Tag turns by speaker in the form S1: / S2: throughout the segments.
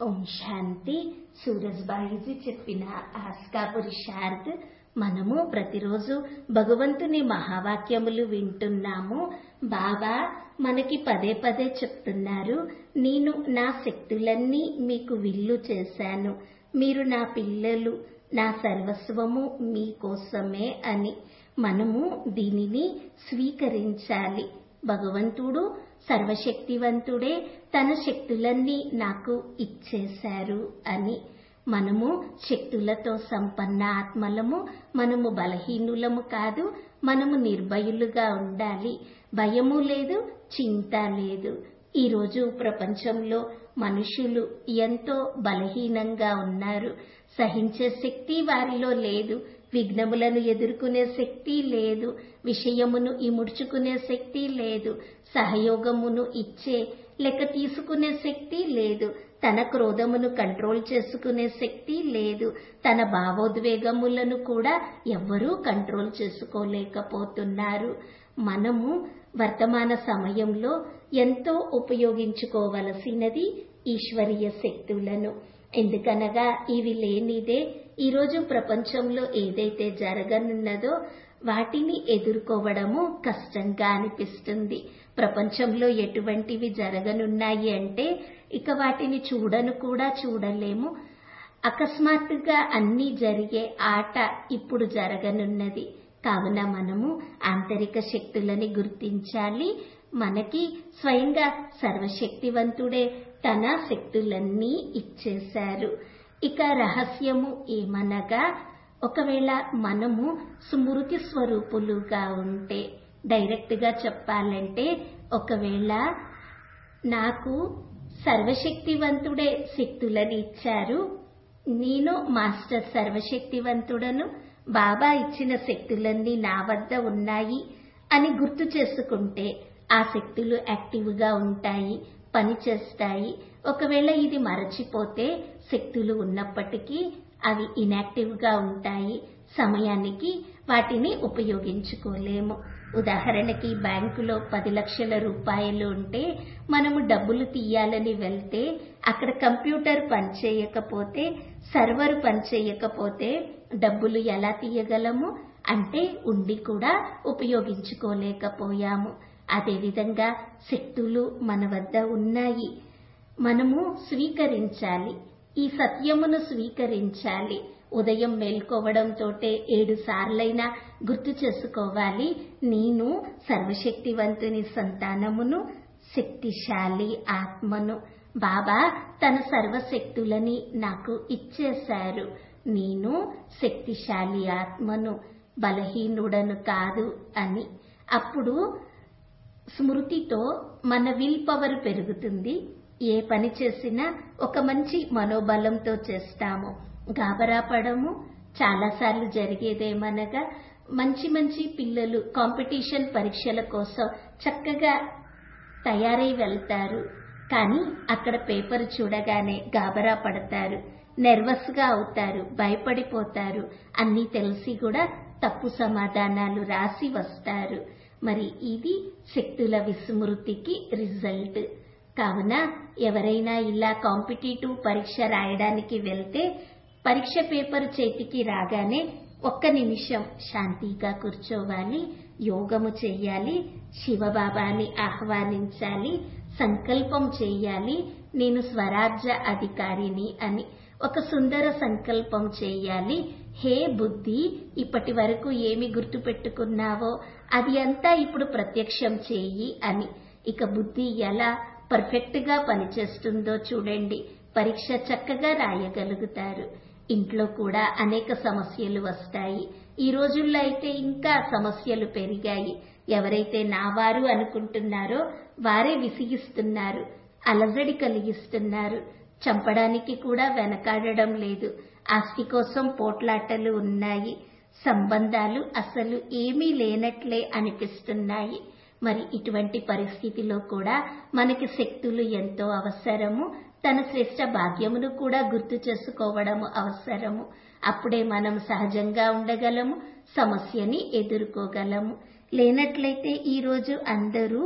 S1: ఓం శాంతి సూరజ్బాయిజీ చెప్పిన ఆస్కా పురుషార్థ్ మనము ప్రతిరోజు భగవంతుని మహావాక్యములు వింటున్నాము బాబా మనకి పదే పదే చెప్తున్నారు నేను నా శక్తులన్నీ మీకు విల్లు చేశాను మీరు నా పిల్లలు నా సర్వస్వము మీకోసమే అని మనము దీనిని స్వీకరించాలి భగవంతుడు సర్వశక్తివంతుడే తన శక్తులన్నీ నాకు ఇచ్చేశారు అని మనము శక్తులతో సంపన్న ఆత్మలము మనము బలహీనులము కాదు మనము నిర్భయులుగా ఉండాలి భయము లేదు చింత లేదు ఈరోజు ప్రపంచంలో మనుషులు ఎంతో బలహీనంగా ఉన్నారు సహించే శక్తి వారిలో లేదు విఘ్నములను ఎదుర్కొనే శక్తి లేదు విషయమును ఇముడ్చుకునే శక్తి లేదు సహయోగమును ఇచ్చే లెక్క తీసుకునే శక్తి లేదు తన క్రోధమును కంట్రోల్ చేసుకునే శక్తి లేదు తన భావోద్వేగములను కూడా ఎవ్వరూ కంట్రోల్ చేసుకోలేకపోతున్నారు మనము వర్తమాన సమయంలో ఎంతో ఉపయోగించుకోవలసినది ఈశ్వరీయ శక్తులను ఎందుకనగా ఇవి లేనిదే ఈరోజు ప్రపంచంలో ఏదైతే జరగనున్నదో వాటిని ఎదుర్కోవడము కష్టంగా అనిపిస్తుంది ప్రపంచంలో ఎటువంటివి జరగనున్నాయి అంటే ఇక వాటిని చూడను కూడా చూడలేము అకస్మాత్తుగా అన్నీ జరిగే ఆట ఇప్పుడు జరగనున్నది కావున మనము ఆంతరిక శక్తులని గుర్తించాలి మనకి స్వయంగా సర్వశక్తివంతుడే తన శక్తులన్నీ ఇచ్చేశారు ఇక రహస్యము ఏమనగా ఒకవేళ మనము స్మృతి స్వరూపులుగా ఉంటే డైరెక్ట్ గా చెప్పాలంటే ఒకవేళ నాకు సర్వశక్తివంతుడే శక్తులని ఇచ్చారు నేను మాస్టర్ సర్వశక్తివంతుడను బాబా ఇచ్చిన శక్తులన్నీ నా వద్ద ఉన్నాయి అని గుర్తు చేసుకుంటే ఆ శక్తులు యాక్టివ్గా ఉంటాయి పని చేస్తాయి ఒకవేళ ఇది మరచిపోతే శక్తులు ఉన్నప్పటికీ అవి ఇనాక్టివ్గా ఉంటాయి సమయానికి వాటిని ఉపయోగించుకోలేము ఉదాహరణకి బ్యాంకులో పది లక్షల రూపాయలు ఉంటే మనము డబ్బులు తీయాలని వెళ్తే అక్కడ కంప్యూటర్ పనిచేయకపోతే సర్వర్ పనిచేయకపోతే డబ్బులు ఎలా తీయగలము అంటే ఉండి కూడా ఉపయోగించుకోలేకపోయాము అదేవిధంగా శక్తులు మన వద్ద ఉన్నాయి మనము స్వీకరించాలి ఈ సత్యమును స్వీకరించాలి ఉదయం మేల్కోవడంతోటే ఏడు సార్లైనా గుర్తు చేసుకోవాలి నేను సర్వశక్తివంతుని సంతానమును శక్తిశాలి ఆత్మను బాబా తన సర్వశక్తులని నాకు ఇచ్చేశారు నేను శక్తిశాలి ఆత్మను బలహీనుడను కాదు అని అప్పుడు స్మృతితో మన విల్ పవర్ పెరుగుతుంది ఏ పని చేసినా ఒక మంచి మనోబలంతో చేస్తాము గాబరా పడము చాలాసార్లు జరిగేదేమనగా మంచి మంచి పిల్లలు కాంపిటీషన్ పరీక్షల కోసం చక్కగా తయారై వెళ్తారు కానీ అక్కడ పేపర్ చూడగానే గాబరా పడతారు నెర్వస్ గా అవుతారు భయపడిపోతారు అన్నీ తెలిసి కూడా తప్పు సమాధానాలు రాసి వస్తారు మరి ఇది శక్తుల విస్మృతికి రిజల్ట్ కావున ఎవరైనా ఇలా కాంపిటేటివ్ పరీక్ష రాయడానికి వెళ్తే పరీక్ష పేపర్ చేతికి రాగానే ఒక్క నిమిషం శాంతిగా కూర్చోవాలి యోగము చేయాలి శివబాబాని ఆహ్వానించాలి సంకల్పం చేయాలి నేను స్వరాజ్య అధికారిని అని ఒక సుందర సంకల్పం చేయాలి హే బుద్ధి ఇప్పటి వరకు ఏమి గుర్తుపెట్టుకున్నావో అది అంతా ఇప్పుడు ప్రత్యక్షం చేయి అని ఇక బుద్ధి ఎలా పర్ఫెక్ట్ గా పనిచేస్తుందో చూడండి పరీక్ష చక్కగా రాయగలుగుతారు ఇంట్లో కూడా అనేక సమస్యలు వస్తాయి ఈ రోజుల్లో అయితే ఇంకా సమస్యలు పెరిగాయి ఎవరైతే నావారు అనుకుంటున్నారో వారే విసిగిస్తున్నారు అలజడి కలిగిస్తున్నారు చంపడానికి కూడా వెనకాడడం లేదు ఆస్తి కోసం పోట్లాటలు ఉన్నాయి సంబంధాలు అసలు ఏమీ లేనట్లే అనిపిస్తున్నాయి మరి ఇటువంటి పరిస్థితిలో కూడా మనకి శక్తులు ఎంతో అవసరము తన శ్రేష్ట భాగ్యమును కూడా గుర్తు చేసుకోవడము అవసరము అప్పుడే మనం సహజంగా ఉండగలము సమస్యని ఎదుర్కోగలము లేనట్లయితే ఈరోజు అందరూ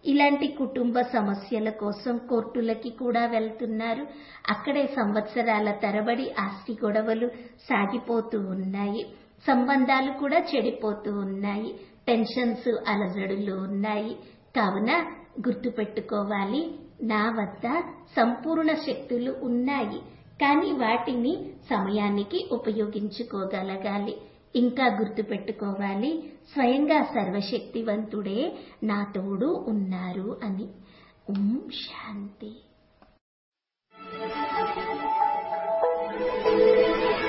S1: ఇలాంటి కుటుంబ సమస్యల కోసం కోర్టులకి కూడా వెళ్తున్నారు అక్కడే సంవత్సరాల తరబడి ఆస్తి గొడవలు సాగిపోతూ ఉన్నాయి సంబంధాలు కూడా చెడిపోతూ ఉన్నాయి టెన్షన్స్ అలజడులు ఉన్నాయి కావున గుర్తుపెట్టుకోవాలి నా వద్ద సంపూర్ణ శక్తులు ఉన్నాయి కానీ వాటిని సమయానికి ఉపయోగించుకోగలగాలి ఇంకా గుర్తుపెట్టుకోవాలి స్వయంగా సర్వశక్తివంతుడే నా తోడు ఉన్నారు అని ఓం శాంతి